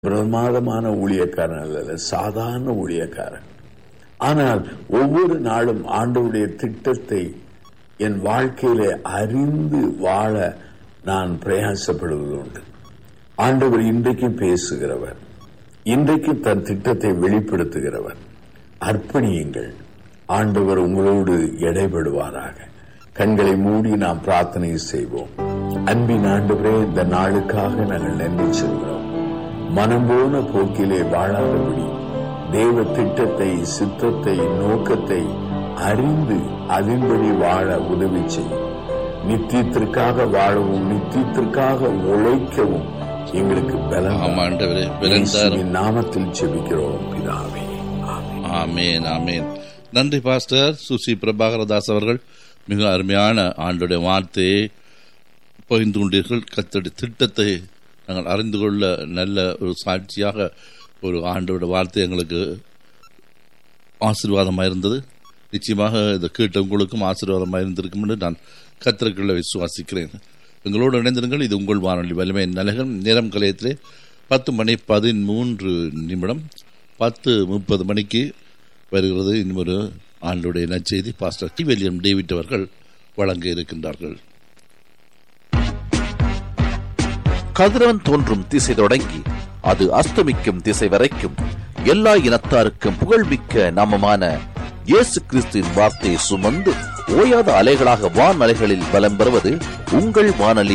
பிரமாதமான ஊழியக்காரன் அல்ல சாதாரண ஊழியக்காரன் ஆனால் ஒவ்வொரு நாளும் ஆண்டவருடைய திட்டத்தை என் வாழ்க்கையில அறிந்து வாழ நான் பிரயாசப்படுவது உண்டு ஆண்டவர் இன்றைக்கும் பேசுகிறவர் இன்றைக்கும் தன் திட்டத்தை வெளிப்படுத்துகிறவர் அர்ப்பணியுங்கள் ஆண்டவர் உங்களோடு இடைபடுவாராக கண்களை மூடி நாம் பிரார்த்தனை செய்வோம் அன்பின் ஆண்டவரே இந்த நாளுக்காக நாங்கள் நன்றி சொல்கிறோம் மனம் போன போக்கிலே வாழாதபடி தேவ திட்டத்தை சித்தத்தை நோக்கத்தை அறிந்து அதன்படி வாழ உதவி செய்யும் நித்தியத்திற்காக வாழவும் நித்தியத்திற்காக உழைக்கவும் எங்களுக்கு பலம் ஆமா ஆண்டவரே பலன் தாரும். இயேசுவின் நாமத்தில் ஜெபிக்கிறோம் பிதாவே ஆமென். ஆமேன் ஆமேன் நன்றி பாஸ்டர் சுசி பிரபாகரதாஸ் அவர்கள் மிக அருமையான ஆண்டுடைய வார்த்தையை பகிர்ந்து கொண்டீர்கள் கத்தடி திட்டத்தை நாங்கள் அறிந்து கொள்ள நல்ல ஒரு சாட்சியாக ஒரு ஆண்டோட வார்த்தை எங்களுக்கு ஆசீர்வாதமாக இருந்தது நிச்சயமாக இதை கேட்டவங்களுக்கும் ஆசீர்வாதமாக இருந்திருக்கும் என்று நான் கத்திரக்குள்ள விசுவாசிக்கிறேன் எங்களோடு இணைந்திருங்கள் இது உங்கள் வானொலி வலிமை நலகம் நேரம் கலையத்திலே பத்து மணி பதிமூன்று நிமிடம் பத்து முப்பது மணிக்கு வருகிறது இன்னொரு ஆண்டுடைய நற்செய்தி பாஸ்டர் டி வில்லியம் டேவிட் அவர்கள் வழங்க இருக்கின்றார்கள் கதிரவன் தோன்றும் திசை தொடங்கி அது அஸ்தமிக்கும் திசை வரைக்கும் எல்லா இனத்தாருக்கும் புகழ்மிக்க நாமமான இயேசு கிறிஸ்துவின் வார்த்தையை சுமந்து ஓயாத அலைகளாக வான் அலைகளில் பலம் பெறுவது உங்கள் வானொலி